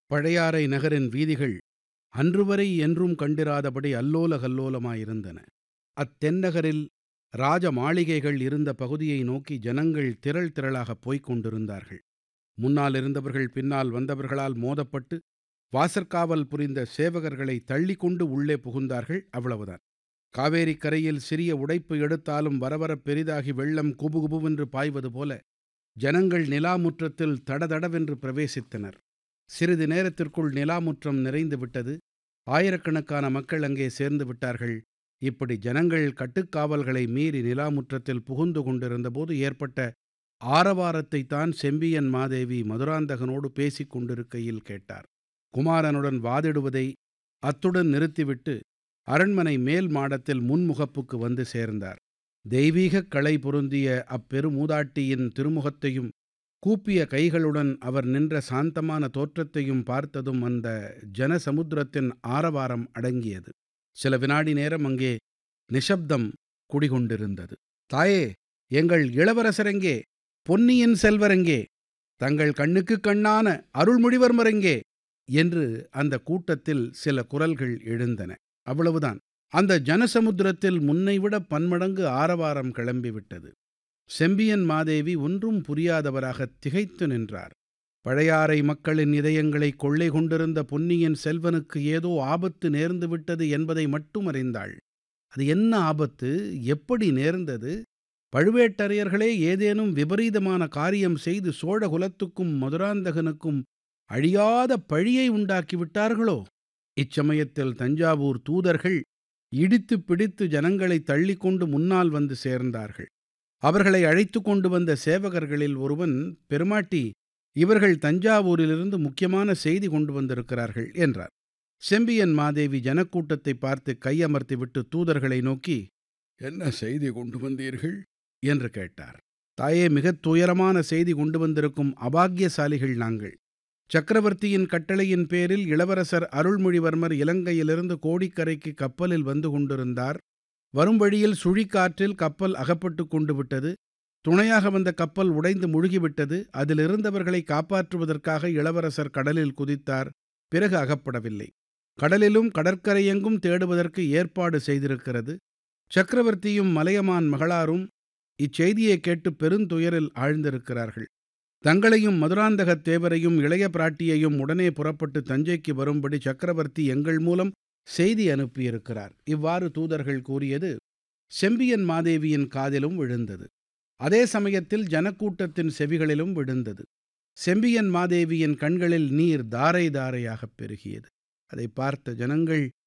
பழையாறை நகரின் வீதிகள் அன்றுவரை என்றும் கண்டிராதபடி அல்லோல கல்லோலமாயிருந்தன அத்தென்னகரில் ராஜ மாளிகைகள் இருந்த பகுதியை நோக்கி ஜனங்கள் திரள் திரளாகப் போய்க் கொண்டிருந்தார்கள் முன்னால் இருந்தவர்கள் பின்னால் வந்தவர்களால் மோதப்பட்டு வாசற்காவல் புரிந்த சேவகர்களை தள்ளிக் கொண்டு உள்ளே புகுந்தார்கள் அவ்வளவுதான் காவேரிக் கரையில் சிறிய உடைப்பு எடுத்தாலும் வரவரப் பெரிதாகி வெள்ளம் குபுகுபுவென்று பாய்வது போல ஜனங்கள் நிலாமுற்றத்தில் தடதடவென்று பிரவேசித்தனர் சிறிது நேரத்திற்குள் நிலாமுற்றம் நிறைந்து விட்டது ஆயிரக்கணக்கான மக்கள் அங்கே சேர்ந்து விட்டார்கள் இப்படி ஜனங்கள் கட்டுக்காவல்களை மீறி நிலாமுற்றத்தில் புகுந்து கொண்டிருந்தபோது ஏற்பட்ட ஆரவாரத்தைத்தான் செம்பியன் மாதேவி மதுராந்தகனோடு பேசிக் கொண்டிருக்கையில் கேட்டார் குமாரனுடன் வாதிடுவதை அத்துடன் நிறுத்திவிட்டு அரண்மனை மேல் மாடத்தில் முன்முகப்புக்கு வந்து சேர்ந்தார் தெய்வீகக் களை பொருந்திய அப்பெருமூதாட்டியின் திருமுகத்தையும் கூப்பிய கைகளுடன் அவர் நின்ற சாந்தமான தோற்றத்தையும் பார்த்ததும் அந்த ஜனசமுத்திரத்தின் ஆரவாரம் அடங்கியது சில வினாடி நேரம் அங்கே நிசப்தம் குடிகொண்டிருந்தது தாயே எங்கள் இளவரசரெங்கே பொன்னியின் செல்வரெங்கே தங்கள் கண்ணுக்குக் கண்ணான அருள்மொழிவர்மரெங்கே என்று அந்த கூட்டத்தில் சில குரல்கள் எழுந்தன அவ்வளவுதான் அந்த ஜனசமுத்திரத்தில் முன்னைவிட பன்மடங்கு ஆரவாரம் கிளம்பிவிட்டது செம்பியன் மாதேவி ஒன்றும் புரியாதவராக திகைத்து நின்றார் பழையாறை மக்களின் இதயங்களை கொள்ளை கொண்டிருந்த பொன்னியின் செல்வனுக்கு ஏதோ ஆபத்து நேர்ந்து விட்டது என்பதை மட்டும் அறிந்தாள் அது என்ன ஆபத்து எப்படி நேர்ந்தது பழுவேட்டரையர்களே ஏதேனும் விபரீதமான காரியம் செய்து சோழகுலத்துக்கும் மதுராந்தகனுக்கும் அழியாத பழியை உண்டாக்கிவிட்டார்களோ இச்சமயத்தில் தஞ்சாவூர் தூதர்கள் இடித்து பிடித்து ஜனங்களை தள்ளிக்கொண்டு முன்னால் வந்து சேர்ந்தார்கள் அவர்களை அழைத்து கொண்டு வந்த சேவகர்களில் ஒருவன் பெருமாட்டி இவர்கள் தஞ்சாவூரிலிருந்து முக்கியமான செய்தி கொண்டு வந்திருக்கிறார்கள் என்றார் செம்பியன் மாதேவி ஜனக்கூட்டத்தை பார்த்து கையமர்த்திவிட்டு தூதர்களை நோக்கி என்ன செய்தி கொண்டு வந்தீர்கள் என்று கேட்டார் தாயே மிகத் துயரமான செய்தி கொண்டு வந்திருக்கும் அபாக்கியசாலிகள் நாங்கள் சக்கரவர்த்தியின் கட்டளையின் பேரில் இளவரசர் அருள்மொழிவர்மர் இலங்கையிலிருந்து கோடிக்கரைக்கு கப்பலில் வந்து கொண்டிருந்தார் வரும் வழியில் சுழிக்காற்றில் கப்பல் அகப்பட்டு கொண்டு விட்டது துணையாக வந்த கப்பல் உடைந்து முழுகிவிட்டது அதில் இருந்தவர்களை காப்பாற்றுவதற்காக இளவரசர் கடலில் குதித்தார் பிறகு அகப்படவில்லை கடலிலும் கடற்கரையெங்கும் தேடுவதற்கு ஏற்பாடு செய்திருக்கிறது சக்கரவர்த்தியும் மலையமான் மகளாரும் இச்செய்தியை கேட்டு பெருந்துயரில் ஆழ்ந்திருக்கிறார்கள் தங்களையும் மதுராந்தகத் தேவரையும் இளைய பிராட்டியையும் உடனே புறப்பட்டு தஞ்சைக்கு வரும்படி சக்கரவர்த்தி எங்கள் மூலம் செய்தி அனுப்பியிருக்கிறார் இவ்வாறு தூதர்கள் கூறியது செம்பியன் மாதேவியின் காதிலும் விழுந்தது அதே சமயத்தில் ஜனக்கூட்டத்தின் செவிகளிலும் விழுந்தது செம்பியன் மாதேவியின் கண்களில் நீர் தாரை தாரையாகப் பெருகியது அதை பார்த்த ஜனங்கள்